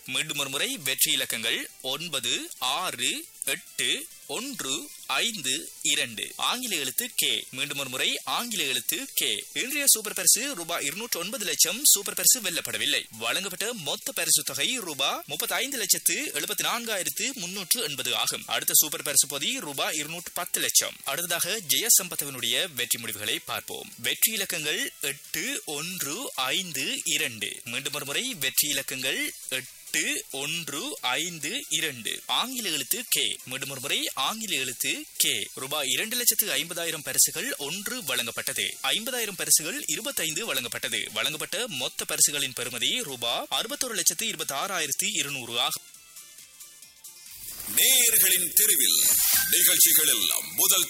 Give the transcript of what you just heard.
மீண்டும் ஒரு முறை வெற்றி இலக்கங்கள் ஒன்பது ஆறு எட்டு ஒன்று ஐந்து இரண்டு ஆங்கில எழுத்து கே மீண்டும் ஒரு முறை ஆங்கில எழுத்து கே இன்றைய சூப்பர் பரிசு ரூபாய் இருநூற்று ஒன்பது லட்சம் சூப்பர் பரிசு வெல்லப்படவில்லை வழங்கப்பட்ட மொத்த பரிசு தொகை ரூபாய் முப்பத்தி ஐந்து லட்சத்து எழுபத்தி நான்காயிரத்து முன்னூற்று எண்பது ஆகும் அடுத்த சூப்பர் பரிசு பொதி ரூபாய் இருநூற்று பத்து லட்சம் அடுத்ததாக ஜெயசம்பத்தவனுடைய வெற்றி முடிவுகளை பார்ப்போம் வெற்றி இலக்கங்கள் எட்டு ஒன்று ஐந்து இரண்டு மீண்டும் ஒரு முறை வெற்றி இலக்கங்கள் எட்டு எட்டு ஒன்று ஐந்து இரண்டு ஆங்கில எழுத்து கே மீண்டும் ஒரு முறை ஆங்கில எழுத்து கே ரூபாய் இரண்டு லட்சத்து ஐம்பதாயிரம் பரிசுகள் ஒன்று வழங்கப்பட்டது ஐம்பதாயிரம் பரிசுகள் இருபத்தைந்து வழங்கப்பட்டது வழங்கப்பட்ட மொத்த பரிசுகளின் பெறுமதி ரூபாய் அறுபத்தொரு லட்சத்து இருபத்தி ஆறாயிரத்தி இருநூறு ஆகும் நேயர்களின் தெருவில் நிகழ்ச்சிகளில் முதல்